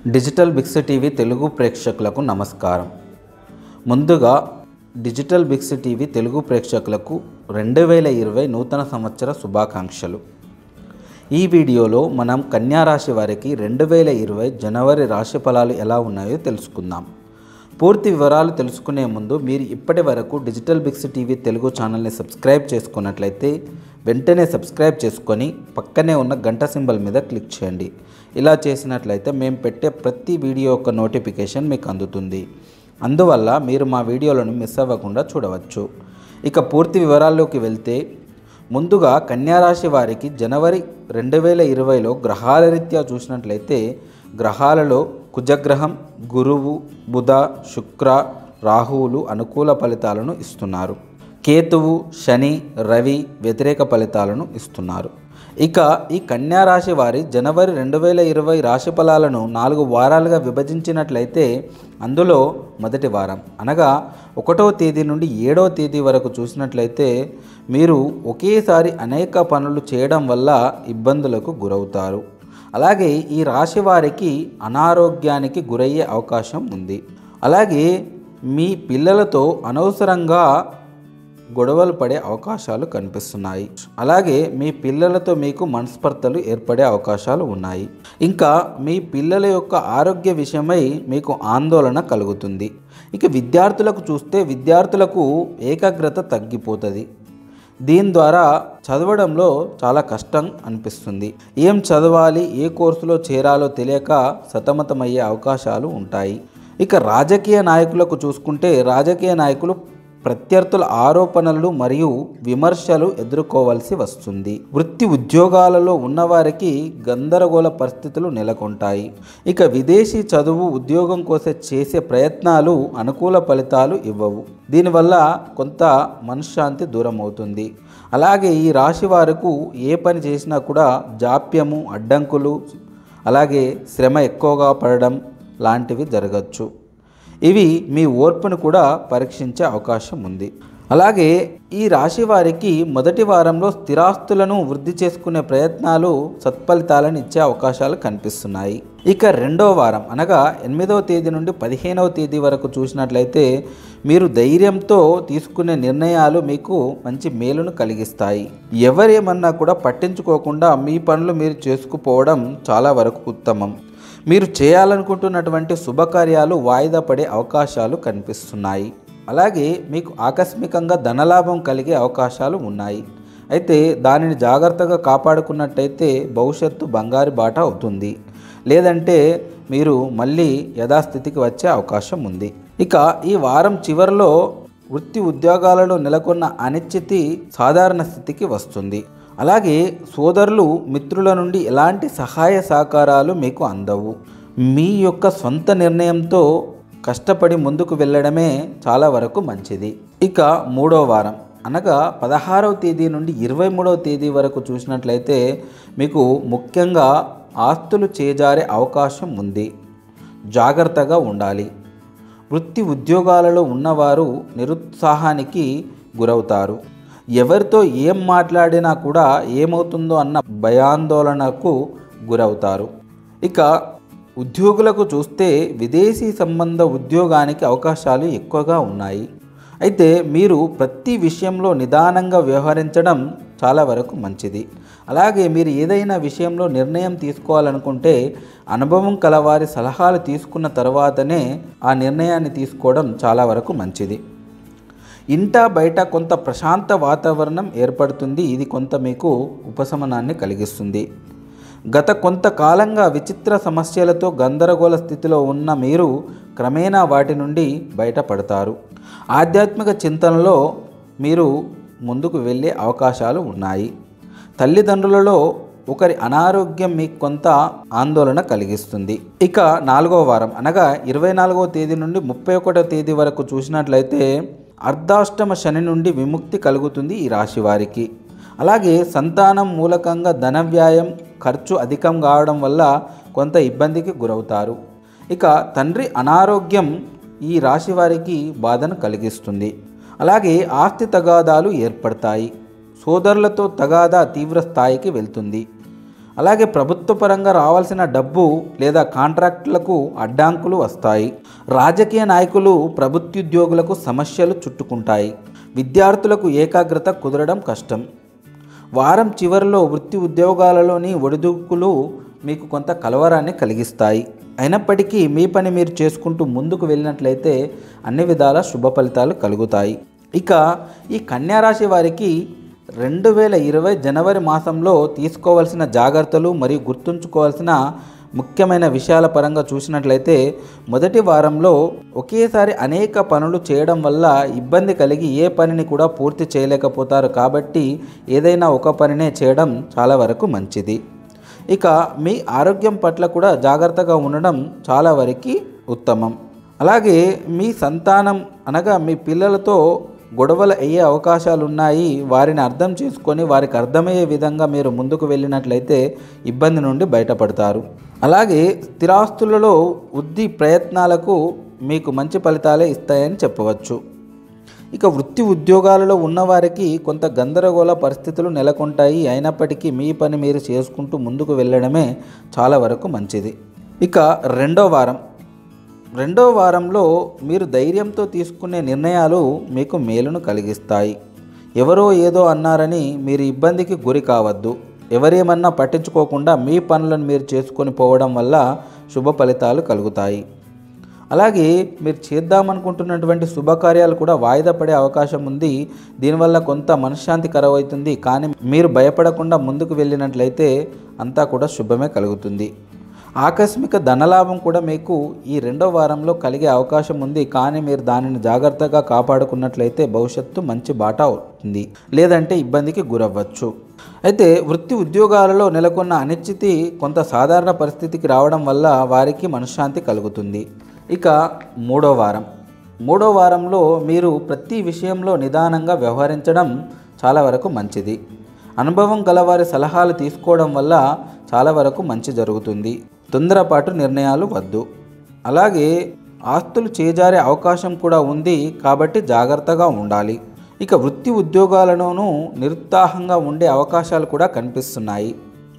digital బిక్స్ TV Telugu ప్రేక్షకులకు నమస్కారం ముందుగా డిజిటల్ బిక్స్ టీవీ తెలుగు ప్రేక్షకులకు రెండు వేల ఇరవై నూతన సంవత్సర శుభాకాంక్షలు ఈ వీడియోలో మనం కన్యా రాశి వారికి రెండు వేల ఇరవై జనవరి రాశి ఫలాలు ఎలా ఉన్నాయో తెలుసుకుందాం పూర్తి వివరాలు తెలుసుకునే ముందు మీరు ఇప్పటి వరకు డిజిటల్ బిక్స్ టీవీ తెలుగు ఛానల్ని సబ్స్క్రైబ్ చేసుకున్నట్లయితే వెంటనే సబ్స్క్రైబ్ చేసుకొని పక్కనే ఉన్న గంట సింబల్ మీద క్లిక్ చేయండి ఇలా చేసినట్లయితే మేము పెట్టే ప్రతి వీడియో యొక్క నోటిఫికేషన్ మీకు అందుతుంది అందువల్ల మీరు మా వీడియోలను మిస్ అవ్వకుండా చూడవచ్చు ఇక పూర్తి వివరాల్లోకి వెళ్తే ముందుగా కన్యారాశి వారికి జనవరి రెండు వేల ఇరవైలో గ్రహాల రీత్యా చూసినట్లయితే గ్రహాలలో కుజగ్రహం గురువు బుధ శుక్ర రాహువులు అనుకూల ఫలితాలను ఇస్తున్నారు కేతువు శని రవి వ్యతిరేక ఫలితాలను ఇస్తున్నారు ఇక ఈ కన్యా రాశి వారి జనవరి రెండు వేల ఇరవై రాశి ఫలాలను నాలుగు వారాలుగా విభజించినట్లయితే అందులో మొదటి వారం అనగా ఒకటవ తేదీ నుండి ఏడవ తేదీ వరకు చూసినట్లయితే మీరు ఒకేసారి అనేక పనులు చేయడం వల్ల ఇబ్బందులకు గురవుతారు అలాగే ఈ రాశి వారికి అనారోగ్యానికి గురయ్యే అవకాశం ఉంది అలాగే మీ పిల్లలతో అనవసరంగా గొడవలు పడే అవకాశాలు కనిపిస్తున్నాయి అలాగే మీ పిల్లలతో మీకు మనస్పర్ధలు ఏర్పడే అవకాశాలు ఉన్నాయి ఇంకా మీ పిల్లల యొక్క ఆరోగ్య విషయమై మీకు ఆందోళన కలుగుతుంది ఇక విద్యార్థులకు చూస్తే విద్యార్థులకు ఏకాగ్రత తగ్గిపోతుంది దీని ద్వారా చదవడంలో చాలా కష్టం అనిపిస్తుంది ఏం చదవాలి ఏ కోర్సులో చేరాలో తెలియక సతమతమయ్యే అవకాశాలు ఉంటాయి ఇక రాజకీయ నాయకులకు చూసుకుంటే రాజకీయ నాయకులు ప్రత్యర్థుల ఆరోపణలు మరియు విమర్శలు ఎదుర్కోవాల్సి వస్తుంది వృత్తి ఉద్యోగాలలో ఉన్నవారికి గందరగోళ పరిస్థితులు నెలకొంటాయి ఇక విదేశీ చదువు ఉద్యోగం కోసం చేసే ప్రయత్నాలు అనుకూల ఫలితాలు ఇవ్వవు దీనివల్ల కొంత మనశ్శాంతి దూరం అవుతుంది అలాగే ఈ రాశి వారికి ఏ పని చేసినా కూడా జాప్యము అడ్డంకులు అలాగే శ్రమ ఎక్కువగా పడడం లాంటివి జరగచ్చు ఇవి మీ ఓర్పును కూడా పరీక్షించే అవకాశం ఉంది అలాగే ఈ రాశి వారికి మొదటి వారంలో స్థిరాస్తులను వృద్ధి చేసుకునే ప్రయత్నాలు సత్ఫలితాలను ఇచ్చే అవకాశాలు కనిపిస్తున్నాయి ఇక రెండో వారం అనగా ఎనిమిదవ తేదీ నుండి పదిహేనవ తేదీ వరకు చూసినట్లయితే మీరు ధైర్యంతో తీసుకునే నిర్ణయాలు మీకు మంచి మేలును కలిగిస్తాయి ఎవరేమన్నా కూడా పట్టించుకోకుండా మీ పనులు మీరు చేసుకుపోవడం చాలా వరకు ఉత్తమం మీరు చేయాలనుకుంటున్నటువంటి శుభకార్యాలు వాయిదా పడే అవకాశాలు కనిపిస్తున్నాయి అలాగే మీకు ఆకస్మికంగా ధనలాభం కలిగే అవకాశాలు ఉన్నాయి అయితే దానిని జాగ్రత్తగా కాపాడుకున్నట్టయితే భవిష్యత్తు బంగారు బాట అవుతుంది లేదంటే మీరు మళ్ళీ యథాస్థితికి వచ్చే అవకాశం ఉంది ఇక ఈ వారం చివరిలో వృత్తి ఉద్యోగాలలో నెలకొన్న అనిశ్చితి సాధారణ స్థితికి వస్తుంది అలాగే సోదరులు మిత్రుల నుండి ఎలాంటి సహాయ సహకారాలు మీకు అందవు మీ యొక్క సొంత నిర్ణయంతో కష్టపడి ముందుకు వెళ్ళడమే చాలా వరకు మంచిది ఇక మూడో వారం అనగా పదహారవ తేదీ నుండి ఇరవై మూడవ తేదీ వరకు చూసినట్లయితే మీకు ముఖ్యంగా ఆస్తులు చేజారే అవకాశం ఉంది జాగ్రత్తగా ఉండాలి వృత్తి ఉద్యోగాలలో ఉన్నవారు నిరుత్సాహానికి గురవుతారు ఎవరితో ఏం మాట్లాడినా కూడా ఏమవుతుందో అన్న భయాందోళనకు గురవుతారు ఇక ఉద్యోగులకు చూస్తే విదేశీ సంబంధ ఉద్యోగానికి అవకాశాలు ఎక్కువగా ఉన్నాయి అయితే మీరు ప్రతి విషయంలో నిదానంగా వ్యవహరించడం చాలా వరకు మంచిది అలాగే మీరు ఏదైనా విషయంలో నిర్ణయం తీసుకోవాలనుకుంటే అనుభవం కలవారి సలహాలు తీసుకున్న తర్వాతనే ఆ నిర్ణయాన్ని తీసుకోవడం చాలా వరకు మంచిది ఇంట బయట కొంత ప్రశాంత వాతావరణం ఏర్పడుతుంది ఇది కొంత మీకు ఉపశమనాన్ని కలిగిస్తుంది గత కొంతకాలంగా విచిత్ర సమస్యలతో గందరగోళ స్థితిలో ఉన్న మీరు క్రమేణా వాటి నుండి బయటపడతారు ఆధ్యాత్మిక చింతనలో మీరు ముందుకు వెళ్ళే అవకాశాలు ఉన్నాయి తల్లిదండ్రులలో ఒకరి అనారోగ్యం మీకు కొంత ఆందోళన కలిగిస్తుంది ఇక నాలుగో వారం అనగా ఇరవై నాలుగవ తేదీ నుండి ముప్పై ఒకటో తేదీ వరకు చూసినట్లయితే అర్ధాష్టమ శని నుండి విముక్తి కలుగుతుంది ఈ రాశి వారికి అలాగే సంతానం మూలకంగా ధన వ్యయం ఖర్చు అధికం కావడం వల్ల కొంత ఇబ్బందికి గురవుతారు ఇక తండ్రి అనారోగ్యం ఈ రాశి వారికి బాధను కలిగిస్తుంది అలాగే ఆస్తి తగాదాలు ఏర్పడతాయి సోదరులతో తగాదా తీవ్ర స్థాయికి వెళ్తుంది అలాగే ప్రభుత్వ పరంగా రావాల్సిన డబ్బు లేదా కాంట్రాక్టులకు అడ్డాంకులు వస్తాయి రాజకీయ నాయకులు ప్రభుత్వోద్యోగులకు సమస్యలు చుట్టుకుంటాయి విద్యార్థులకు ఏకాగ్రత కుదరడం కష్టం వారం చివరిలో వృత్తి ఉద్యోగాలలోని ఒడిదుడుకులు మీకు కొంత కలవరాన్ని కలిగిస్తాయి అయినప్పటికీ మీ పని మీరు చేసుకుంటూ ముందుకు వెళ్ళినట్లయితే అన్ని విధాల శుభ ఫలితాలు కలుగుతాయి ఇక ఈ కన్యారాశి వారికి రెండు వేల ఇరవై జనవరి మాసంలో తీసుకోవాల్సిన జాగ్రత్తలు మరియు గుర్తుంచుకోవాల్సిన ముఖ్యమైన విషయాల పరంగా చూసినట్లయితే మొదటి వారంలో ఒకేసారి అనేక పనులు చేయడం వల్ల ఇబ్బంది కలిగి ఏ పనిని కూడా పూర్తి చేయలేకపోతారు కాబట్టి ఏదైనా ఒక పనినే చేయడం చాలా వరకు మంచిది ఇక మీ ఆరోగ్యం పట్ల కూడా జాగ్రత్తగా ఉండడం చాలా వరకు ఉత్తమం అలాగే మీ సంతానం అనగా మీ పిల్లలతో గొడవలు అయ్యే అవకాశాలు ఉన్నాయి వారిని అర్థం చేసుకొని వారికి అర్థమయ్యే విధంగా మీరు ముందుకు వెళ్ళినట్లయితే ఇబ్బంది నుండి బయటపడతారు అలాగే స్థిరాస్తులలో వృద్ధి ప్రయత్నాలకు మీకు మంచి ఫలితాలే ఇస్తాయని చెప్పవచ్చు ఇక వృత్తి ఉద్యోగాలలో ఉన్నవారికి కొంత గందరగోళ పరిస్థితులు నెలకొంటాయి అయినప్పటికీ మీ పని మీరు చేసుకుంటూ ముందుకు వెళ్ళడమే చాలా వరకు మంచిది ఇక రెండో వారం రెండో వారంలో మీరు ధైర్యంతో తీసుకునే నిర్ణయాలు మీకు మేలును కలిగిస్తాయి ఎవరో ఏదో అన్నారని మీరు ఇబ్బందికి గురి కావద్దు ఎవరేమన్నా పట్టించుకోకుండా మీ పనులను మీరు చేసుకొని పోవడం వల్ల శుభ ఫలితాలు కలుగుతాయి అలాగే మీరు చేద్దామనుకుంటున్నటువంటి శుభకార్యాలు కూడా వాయిదా పడే అవకాశం ఉంది దీనివల్ల కొంత మనశ్శాంతి కరవవుతుంది కానీ మీరు భయపడకుండా ముందుకు వెళ్ళినట్లయితే అంతా కూడా శుభమే కలుగుతుంది ఆకస్మిక ధనలాభం కూడా మీకు ఈ రెండో వారంలో కలిగే అవకాశం ఉంది కానీ మీరు దానిని జాగ్రత్తగా కాపాడుకున్నట్లయితే భవిష్యత్తు మంచి బాట అవుతుంది లేదంటే ఇబ్బందికి గురవ్వచ్చు అయితే వృత్తి ఉద్యోగాలలో నెలకొన్న అనిశ్చితి కొంత సాధారణ పరిస్థితికి రావడం వల్ల వారికి మనశ్శాంతి కలుగుతుంది ఇక మూడో వారం మూడో వారంలో మీరు ప్రతి విషయంలో నిదానంగా వ్యవహరించడం చాలా వరకు మంచిది అనుభవం గలవారి సలహాలు తీసుకోవడం వల్ల చాలా వరకు మంచి జరుగుతుంది తొందరపాటు నిర్ణయాలు వద్దు అలాగే ఆస్తులు చేజారే అవకాశం కూడా ఉంది కాబట్టి జాగ్రత్తగా ఉండాలి ఇక వృత్తి ఉద్యోగాలలోనూ నిరుత్సాహంగా ఉండే అవకాశాలు కూడా కనిపిస్తున్నాయి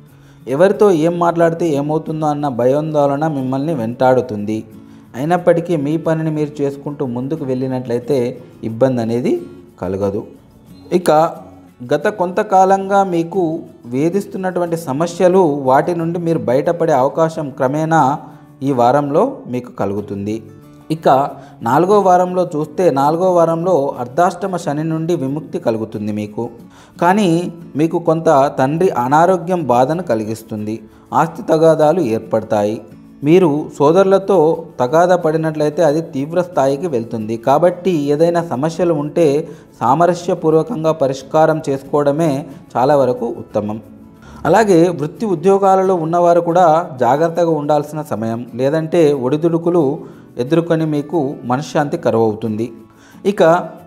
ఎవరితో ఏం మాట్లాడితే ఏమవుతుందో అన్న భయాందోళన మిమ్మల్ని వెంటాడుతుంది అయినప్పటికీ మీ పనిని మీరు చేసుకుంటూ ముందుకు వెళ్ళినట్లయితే ఇబ్బంది అనేది కలగదు ఇక గత కొంతకాలంగా మీకు వేధిస్తున్నటువంటి సమస్యలు వాటి నుండి మీరు బయటపడే అవకాశం క్రమేణా ఈ వారంలో మీకు కలుగుతుంది ఇక నాలుగో వారంలో చూస్తే నాలుగో వారంలో అర్ధాష్టమ శని నుండి విముక్తి కలుగుతుంది మీకు కానీ మీకు కొంత తండ్రి అనారోగ్యం బాధను కలిగిస్తుంది ఆస్తి తగాదాలు ఏర్పడతాయి మీరు సోదరులతో తగాదా పడినట్లయితే అది తీవ్ర స్థాయికి వెళ్తుంది కాబట్టి ఏదైనా సమస్యలు ఉంటే సామరస్యపూర్వకంగా పరిష్కారం చేసుకోవడమే చాలా వరకు ఉత్తమం అలాగే వృత్తి ఉద్యోగాలలో ఉన్నవారు కూడా జాగ్రత్తగా ఉండాల్సిన సమయం లేదంటే ఒడిదుడుకులు ఎదుర్కొని మీకు మనశ్శాంతి కరువవుతుంది ఇక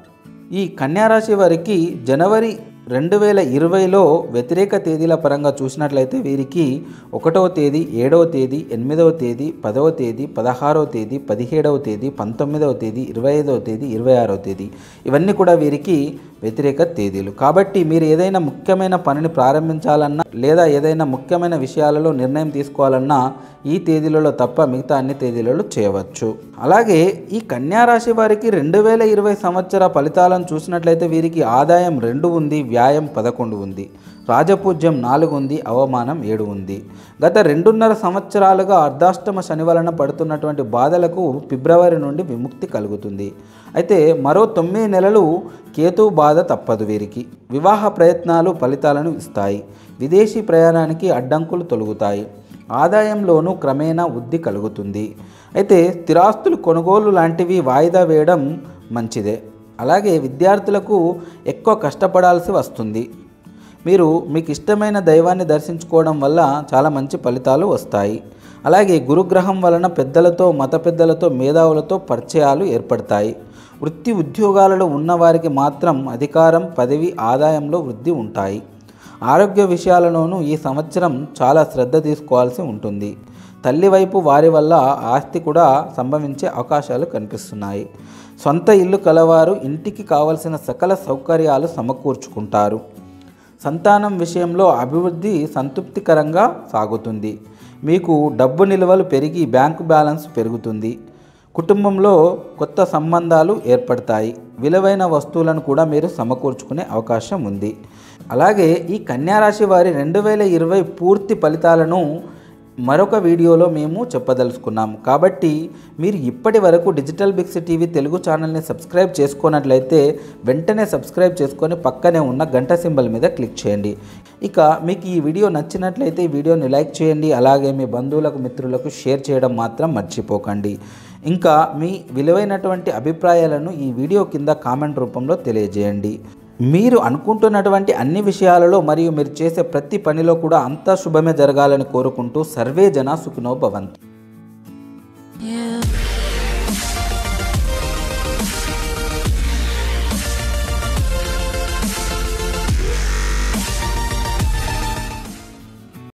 ఈ కన్యారాశి వారికి జనవరి రెండు వేల ఇరవైలో వ్యతిరేక తేదీల పరంగా చూసినట్లయితే వీరికి ఒకటవ తేదీ ఏడవ తేదీ ఎనిమిదవ తేదీ పదవ తేదీ పదహారవ తేదీ పదిహేడవ తేదీ పంతొమ్మిదవ తేదీ ఇరవై ఐదవ తేదీ ఇరవై ఆరవ తేదీ ఇవన్నీ కూడా వీరికి వ్యతిరేక తేదీలు కాబట్టి మీరు ఏదైనా ముఖ్యమైన పనిని ప్రారంభించాలన్నా లేదా ఏదైనా ముఖ్యమైన విషయాలలో నిర్ణయం తీసుకోవాలన్నా ఈ తేదీలలో తప్ప మిగతా అన్ని తేదీలలో చేయవచ్చు అలాగే ఈ కన్యారాశి వారికి రెండు వేల ఇరవై సంవత్సర ఫలితాలను చూసినట్లయితే వీరికి ఆదాయం రెండు ఉంది వ్యాయం పదకొండు ఉంది రాజపూజ్యం నాలుగు ఉంది అవమానం ఏడు ఉంది గత రెండున్నర సంవత్సరాలుగా అర్ధాష్టమ శని వలన పడుతున్నటువంటి బాధలకు ఫిబ్రవరి నుండి విముక్తి కలుగుతుంది అయితే మరో తొమ్మిది నెలలు కేతు బాధ తప్పదు వీరికి వివాహ ప్రయత్నాలు ఫలితాలను ఇస్తాయి విదేశీ ప్రయాణానికి అడ్డంకులు తొలగుతాయి ఆదాయంలోనూ క్రమేణా వృద్ధి కలుగుతుంది అయితే స్థిరాస్తులు కొనుగోలు లాంటివి వాయిదా వేయడం మంచిదే అలాగే విద్యార్థులకు ఎక్కువ కష్టపడాల్సి వస్తుంది మీరు మీకు ఇష్టమైన దైవాన్ని దర్శించుకోవడం వల్ల చాలా మంచి ఫలితాలు వస్తాయి అలాగే గురుగ్రహం వలన పెద్దలతో మత పెద్దలతో మేధావులతో పరిచయాలు ఏర్పడతాయి వృత్తి ఉద్యోగాలలో ఉన్నవారికి మాత్రం అధికారం పదవి ఆదాయంలో వృద్ధి ఉంటాయి ఆరోగ్య విషయాలలోనూ ఈ సంవత్సరం చాలా శ్రద్ధ తీసుకోవాల్సి ఉంటుంది తల్లి వైపు వారి వల్ల ఆస్తి కూడా సంభవించే అవకాశాలు కనిపిస్తున్నాయి సొంత ఇల్లు కలవారు ఇంటికి కావలసిన సకల సౌకర్యాలు సమకూర్చుకుంటారు సంతానం విషయంలో అభివృద్ధి సంతృప్తికరంగా సాగుతుంది మీకు డబ్బు నిల్వలు పెరిగి బ్యాంకు బ్యాలెన్స్ పెరుగుతుంది కుటుంబంలో కొత్త సంబంధాలు ఏర్పడతాయి విలువైన వస్తువులను కూడా మీరు సమకూర్చుకునే అవకాశం ఉంది అలాగే ఈ కన్యారాశి వారి రెండు వేల ఇరవై పూర్తి ఫలితాలను మరొక వీడియోలో మేము చెప్పదలుచుకున్నాము కాబట్టి మీరు ఇప్పటి వరకు డిజిటల్ బిక్స్ టీవీ తెలుగు ఛానల్ని సబ్స్క్రైబ్ చేసుకున్నట్లయితే వెంటనే సబ్స్క్రైబ్ చేసుకొని పక్కనే ఉన్న గంట సింబల్ మీద క్లిక్ చేయండి ఇక మీకు ఈ వీడియో నచ్చినట్లయితే ఈ వీడియోని లైక్ చేయండి అలాగే మీ బంధువులకు మిత్రులకు షేర్ చేయడం మాత్రం మర్చిపోకండి ఇంకా మీ విలువైనటువంటి అభిప్రాయాలను ఈ వీడియో కింద కామెంట్ రూపంలో తెలియజేయండి మీరు అనుకుంటున్నటువంటి అన్ని విషయాలలో మరియు మీరు చేసే ప్రతి పనిలో కూడా అంతా శుభమే జరగాలని కోరుకుంటూ సర్వే జన సుఖినో భవంతు